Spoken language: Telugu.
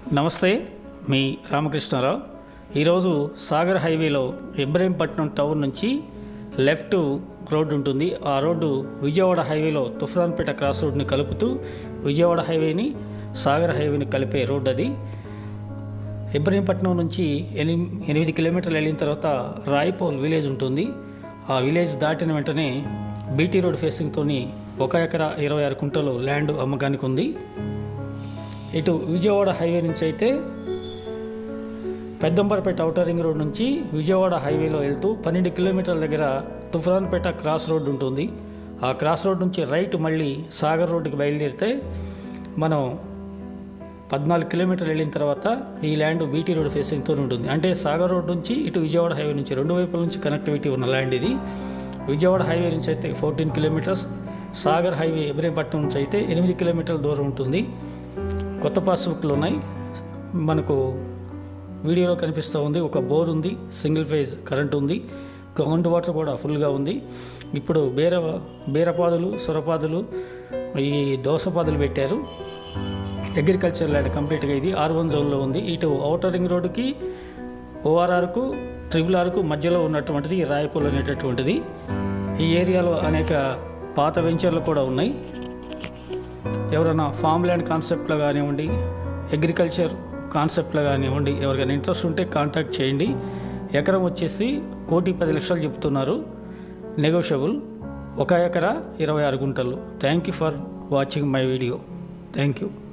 నమస్తే మీ రామకృష్ణారావు ఈరోజు సాగర్ హైవేలో ఇబ్రహీంపట్నం టౌన్ నుంచి లెఫ్ట్ రోడ్డు ఉంటుంది ఆ రోడ్డు విజయవాడ హైవేలో తుఫ్రాన్పేట క్రాస్ రోడ్ని కలుపుతూ విజయవాడ హైవేని సాగర్ హైవేని కలిపే రోడ్డు అది ఇబ్రహీంపట్నం నుంచి ఎని ఎనిమిది కిలోమీటర్లు వెళ్ళిన తర్వాత రాయపోల్ విలేజ్ ఉంటుంది ఆ విలేజ్ దాటిన వెంటనే బీటీ రోడ్ ఫేసింగ్తోని ఒక ఎకరా ఇరవై ఆరు కుంటలు ల్యాండ్ అమ్మకానికి ఉంది ఇటు విజయవాడ హైవే నుంచి అయితే పెద్దంబరపేట ఔటర్ రింగ్ రోడ్ నుంచి విజయవాడ హైవేలో వెళ్తూ పన్నెండు కిలోమీటర్ల దగ్గర తుఫాన్పేట క్రాస్ రోడ్ ఉంటుంది ఆ క్రాస్ రోడ్ నుంచి రైట్ మళ్ళీ సాగర్ రోడ్డుకి బయలుదేరితే మనం పద్నాలుగు కిలోమీటర్లు వెళ్ళిన తర్వాత ఈ ల్యాండ్ బీటీ రోడ్ ఫేసింగ్తో ఉంటుంది అంటే సాగర్ రోడ్ నుంచి ఇటు విజయవాడ హైవే నుంచి రెండు వైపుల నుంచి కనెక్టివిటీ ఉన్న ల్యాండ్ ఇది విజయవాడ హైవే నుంచి అయితే fourteen kilometres Sagar highway Ibrahimpatnam నుంచి అయితే ఎనిమిది కిలోమీటర్ల దూరం ఉంటుంది కొత్త పాస్బుక్లు ఉన్నాయి మనకు వీడియోలో కనిపిస్తూ ఉంది ఒక బోర్ ఉంది సింగిల్ ఫేజ్ కరెంట్ ఉంది గ్రౌండ్ వాటర్ కూడా ఫుల్గా ఉంది ఇప్పుడు బీర బీరపాదులు సురపాదులు ఈ దోసపాదులు పెట్టారు అగ్రికల్చర్ ల్యాండ్ కంప్లీట్గా ఇది ఆర్ వన్ జోన్లో ఉంది ఇటు ఔటర్ రింగ్ రోడ్డుకి ఓఆర్ఆర్కు ట్రిపుల్ ఆర్కు మధ్యలో ఉన్నటువంటిది ఈ రాయపూల్ అనేటటువంటిది ఈ ఏరియాలో అనేక పాత వెంచర్లు కూడా ఉన్నాయి ఎవరైనా ఫామ్ ల్యాండ్ కాన్సెప్ట్లో కానివ్వండి అగ్రికల్చర్ కాన్సెప్ట్లో కానివ్వండి ఎవరికైనా ఇంట్రెస్ట్ ఉంటే కాంటాక్ట్ చేయండి ఎకరం వచ్చేసి కోటి పది లక్షలు చెప్తున్నారు నెగోషియబుల్ ఒక ఎకరా ఇరవై ఆరు గుంటలు thank you for watching my video thank you